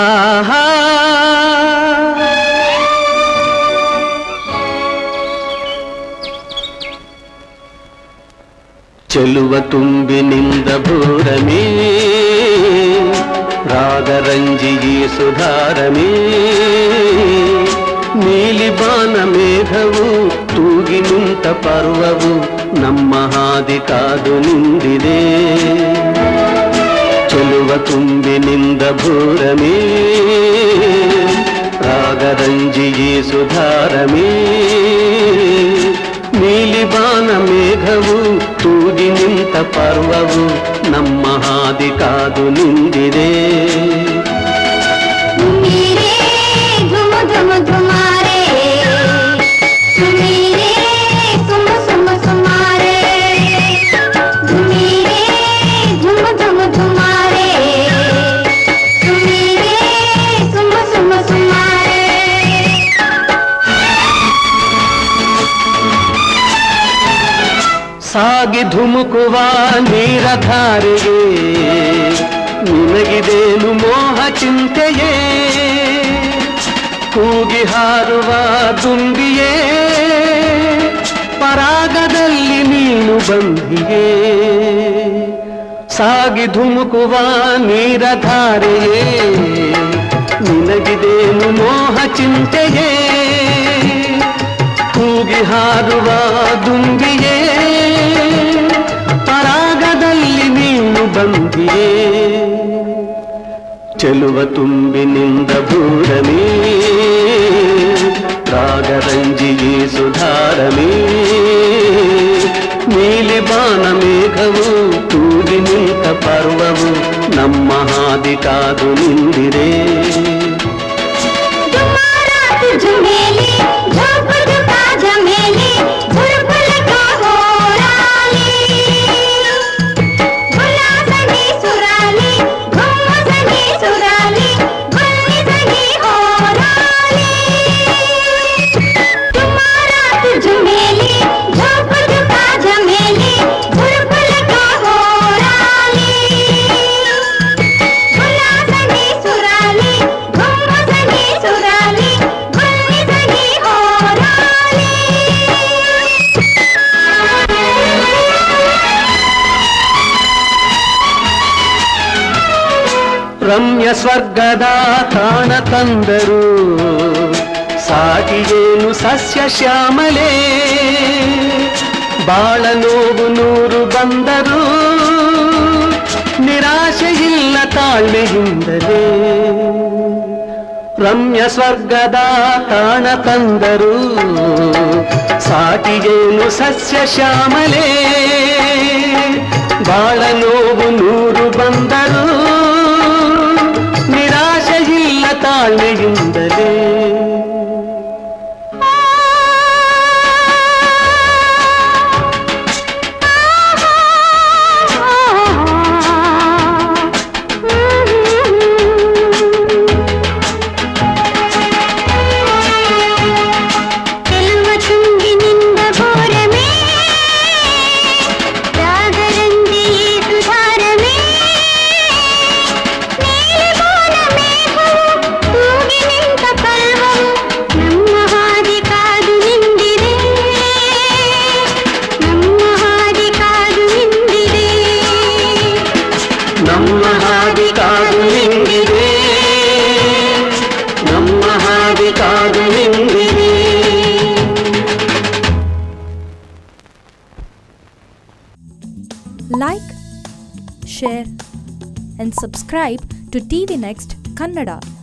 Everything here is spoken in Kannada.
ಆಹಾ ಚೆಲುವ ತುಂಬಿನಿಂದ ಭೂರಮೇ ರಾಗರಂಜಿಯೇ ಸುಧಾರಮೇ ನೀಲಿ ಬಾನ ಮೇಘವು ತೂಗಿ ನಿಂತ ಪರ್ವವು ನಮ್ಮ ಹಾದಿ ಕಾದು ನಿಂದಿದೆ ಚೆಲುವ ತುಂಬಿನಿಂದ ಭೂರಮೇ ರಾಗರಂಜಿಯೇ ಸುಧಾರಮೇ ನೀಲಿ ಬಾನ ಮೇಘವು ತೂಗಿ ನಿಂತ ಪರ್ವವು ನಮ್ಮ ಹಾದಿ ಕಾದು ನಿಂದಿದೆ मेरे झुम झुम झुमारे मेरे सुम सुम सुमारे मेरे झुम झुम झुमारे मेरे सुम सुम सुमारे ಸಾಗಿ ಧುಮುಕುವ ನೀರ ಧಾರೆಗೆ ನಿನಗಿದೇನು ಮೋಹ ಚಿಂತೆಯೇ ಕೂಗಿ ಹಾರುವ ದುಂಬಿಯೇ ಪರಾಗದಲ್ಲಿ ನೀನು ಬಂದಿಯೇ ಸಾಗಿ ಧುಮುಕುವ ನೀರ ಧಾರೆಯೇ ನಿನಗಿದೇನು ಮೋಹ ಚಿಂತೆಯೇ ಕೂಗಿ ಹಾರುವ ದುಂಬಿಯೇ ಪರಾಗದಲ್ಲಿ ನೀನು ಬಂದಿಯೇ ಚೆಲುವ ತುಂಬಿನಿಂದ ಭೂರಮೇ ರಾಗರಂಜಿಯೇ ಸುಧಾರಮೇ ನೀಲಿ ಬಾನ ಮೇಘವು ತೂಗಿ ನಿಂತ ಪರ್ವವು ನಮ್ಮ ಹಾದಿ ಕಾದು ನಿಂದಿರೆ तुम्हारा झुमेली झोप झुका झमेली झुरफुल का होराली गुला सनी सुराली घुम सनी सुराली गुल्ली सनी होराली तुम्हारा झुमेली झोप झुका झमेली झुरफुल का होराली गुला सनी सुराली घुम सनी सुराली गुल्ली सनी ರಮ್ಯ ಸ್ವರ್ಗದ ತಾಣ ತಂದರು ಸಾಗಿಯೇನು ಸಸ್ಯ ಶ್ಯಾಮಲೆ ಬಾಳ ನೋವು ನೂರು ಬಂದರು ನಿರಾಶೆಯಿಲ್ಲ ತಾಳ್ಮೆಯಿಂದಲೇ ರಮ್ಯ ಸ್ವರ್ಗದ ತಾಣ ತಂದರು ಸಾಟಿಗೇನು ಸಸ್ಯ ಶ್ಯಾಮಲೆ ಬಾಳ ನೋವು ನೂರು ಬಂದರು ನಿರಾಶೆಯಿಲ್ಲ ತಾಳ್ಮೆಯಿಂದಲೇ ಚೆಲುವ ತುಂಬಿನಿಂದ ಘೋರಮೇ ರಾಗರಂಜಿಯೇ ಸುಧಾರಮೇ ನೀಲಿಬೋನ ಮೇಘವು ತೂಗಿ ನಿಂತ ಪರ್ವವು ನಮ್ಮ ಹಾದಿ ಕಾದು ನಿಂದಿದೆ ನಮ್ಮ ಹಾದಿ ಕಾದು ನಿಂದಿದೆ ನಮ್ಮ ಹಾದಿ ಕಾದು ನಿಂದಿದೆ ನಮ್ಮ ಹಾದಿ ಕಾದು ನಿಂದಿದೆ like, share, and subscribe to TV Next Kannada.